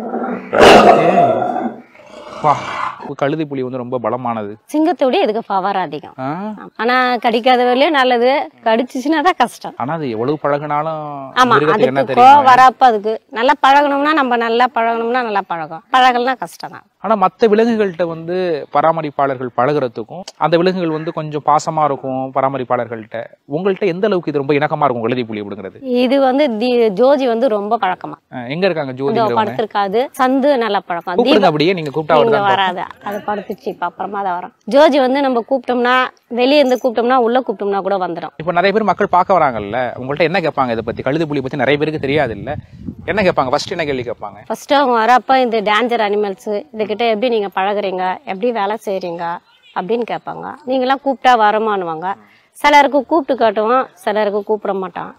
வா கழுதை புலி வந்து ரொம்ப பலமானது சிங்கத்தை விட இதுக்கு பவர் அதிகம் ஆ? ஆனா கடிக்காத வரையிலும் நல்லது கடிச்சிச்சுன்னா தான் கஷ்டம் ஆனா அது எவ்வளவு பழகினாலும் ஆமா மிருகத்துக்கு என்ன அதுக்கு தெரியும் கோவம் வரப்ப அதுக்கு நல்லா பழகணும்னா நம்ம நல்லா பழகணும்னா நல்லா பழகும் பழகலனா கஷ்டம் தான் ஆனா மத்த விலங்குகள்கிட்ட வந்து பராமரிப்பாளர்கள் பழகுறதுக்கும் அந்த விலங்குகள் வந்து கொஞ்சம் பாசமா இருக்கும் பராமரிப்பாளர்கள்ட்ட உங்கள்கிட்ட எந்த அளவுக்கு இது ரொம்ப இணக்கமா இருக்கும் கழுதை புலி அப்படிங்கிறது இது வந்து தி- ஜோஜி வந்து ரொம்ப பழக்கமா ஆ, எங்க இருக்காங்க இந்த ஜோதிங்கிறவங்க படுத்திருக்காது சந்து நல்லா பழக்கம் தீப கூப்பிடுங்க அப்படியே நீங்க கூப்பிட்டா இங்க அவர்தான் வராது அது படுத்துச்சு இப்ப அப்புறமா தான் வரும் ஜோஜி வந்து நம்ம கூப்பிட்டோம்னா வெளியே இருந்து கூப்பிட்டோம்னா உள்ள கூப்பிட்டோம்னா கூட வந்துடும் இப்போ நிறைய பேர் மக்கள் பார்க்க வராங்கல்ல உங்கள்ட்ட என்ன கேட்பாங்க இதை பத்தி கழுதை புலி பத்தி நிறைய பேருக்கு தெரியாது இல்ல என்ன கேட்பாங்க ஃபர்ஸ்ட் என்ன கேள்வி கேட்பாங்க ஃபர்ஸ்ட் அவங்க வரப்ப இந்த டேஞ்சர் அனிமல்ஸ் இதுகிட்ட எப்படி நீங்க பழகுறீங்க எப்படி வேலை செய்றீங்க அப்படின்னு கேட்பாங்க நீங்களாம் கூப்பிட்டா வரமானுவாங்க சிலருக்கு கூப்பிட்டு காட்டுவோம் சிலருக்கு கூப்பிட மாட்டான்